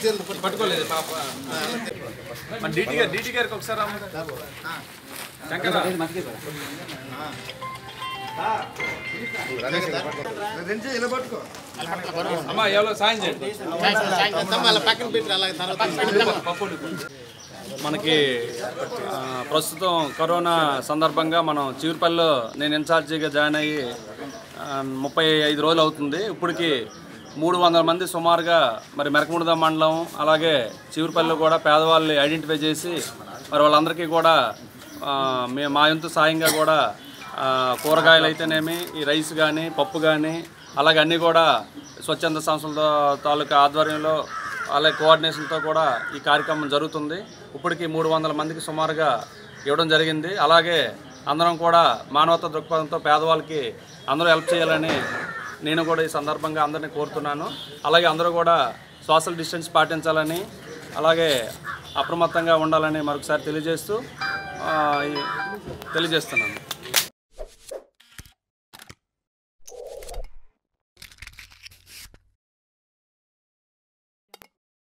పట్టుకోలేదు పాప మన డీటీ గారు డీటీ గారికి ఒకసారి రమ్మ. శంకర అమ్మా ఎవరో సాయం చేయండి పప్పులు. మనకి ఆ, ప్రస్తుతం కరోనా సందర్భంగా మనం చీవురుపల్లిలో నేను ఇన్ఛార్జిగా జాయిన్ అయ్యి ఆ, ముప్పై ఐదు రోజులు అవుతుంది ఇప్పటికి మూడు వందల మంది సుమారుగా మరి మెరకముడద మండలం అలాగే చీవురుపల్లిలో కూడా పేదవాళ్ళని ఐడెంటిఫై చేసి మరి వాళ్ళందరికీ కూడా ఆ, మే మా వంతు సాయంగా కూడా ఆ, కూరగాయలు అయితేనేమి ఈ రైస్ కానీ పప్పు కానీ అలాగే అన్నీ కూడా స్వచ్ఛంద సంస్థల తాలూకా ఆధ్వర్యంలో అలాగే కోఆర్డినేషన్తో కూడా ఈ కార్యక్రమం జరుగుతుంది ఇప్పటికి మూడు వందల మందికి సుమారుగా ఇవ్వడం జరిగింది అలాగే అందరం కూడా మానవతా దృక్పథంతో పేదవాళ్ళకి అందరూ హెల్ప్ చేయాలని నేను కూడా ఈ సందర్భంగా అందరినీ కోరుతున్నాను అలాగే అందరూ కూడా సోషల్ డిస్టెన్స్ పాటించాలని అలాగే అప్రమత్తంగా ఉండాలని మరొకసారి తెలియజేస్తూ ఆ, ఈ- తెలియజేస్తున్నాను